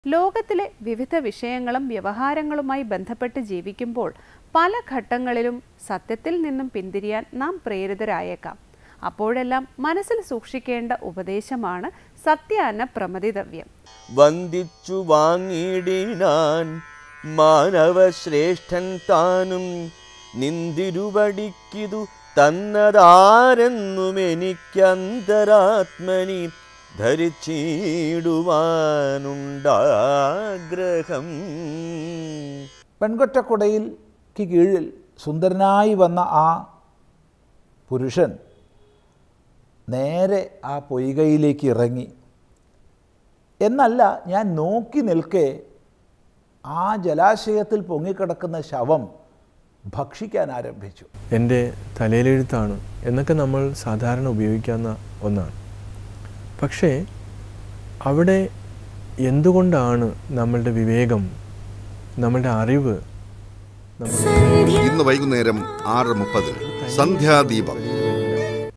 ലോകത്തിലെ വിവിധ വിഷയങ്ങളും വ്യവഹാരങ്ങളുമായി ബന്ധപ്പെട്ട് ജീവിക്കുമ്പോൾ പല ഘട്ടങ്ങളിലും സത്യത്തിൽ നിന്നും പിന്തിരിയാൻ നാം പ്രേരിതരായേക്കാം അപ്പോഴെല്ലാം മനസ്സിൽ സൂക്ഷിക്കേണ്ട ഉപദേശമാണ് സത്യാന പ്രമതിതവ്യം വന്ദിച്ചു വാങ്ങിടിനാൻ മാനവശ്രേഷ്ഠൻ താനും നിന്തിരുവടിക്കിതു തന്നതാരെന്നും എനിക്കന്തരാത്മനി ധരിച്ചിടുവാനുണ്ടാഗ്രഹം പെൺകൊറ്റക്കുടയിൽക്ക് കീഴിൽ സുന്ദരനായി വന്ന ആ പുരുഷൻ നേരെ ആ പൊയ്കയിലേക്ക് ഇറങ്ങി എന്നല്ല ഞാൻ നോക്കി നിൽക്കെ ആ ജലാശയത്തിൽ പൊങ്ങിക്കിടക്കുന്ന ശവം ഭക്ഷിക്കാൻ ആരംഭിച്ചു എൻ്റെ തലയിലെഴുത്താണ് എന്നൊക്കെ നമ്മൾ സാധാരണ ഉപയോഗിക്കാവുന്ന ഒന്നാണ് പക്ഷേ അവിടെ എന്തുകൊണ്ടാണ് നമ്മളുടെ വിവേകം നമ്മളുടെ അറിവ് നമ്മൾ ഇന്ന് വൈകുന്നേരം ആറ് മുപ്പതിന് സന്ധ്യാദീപം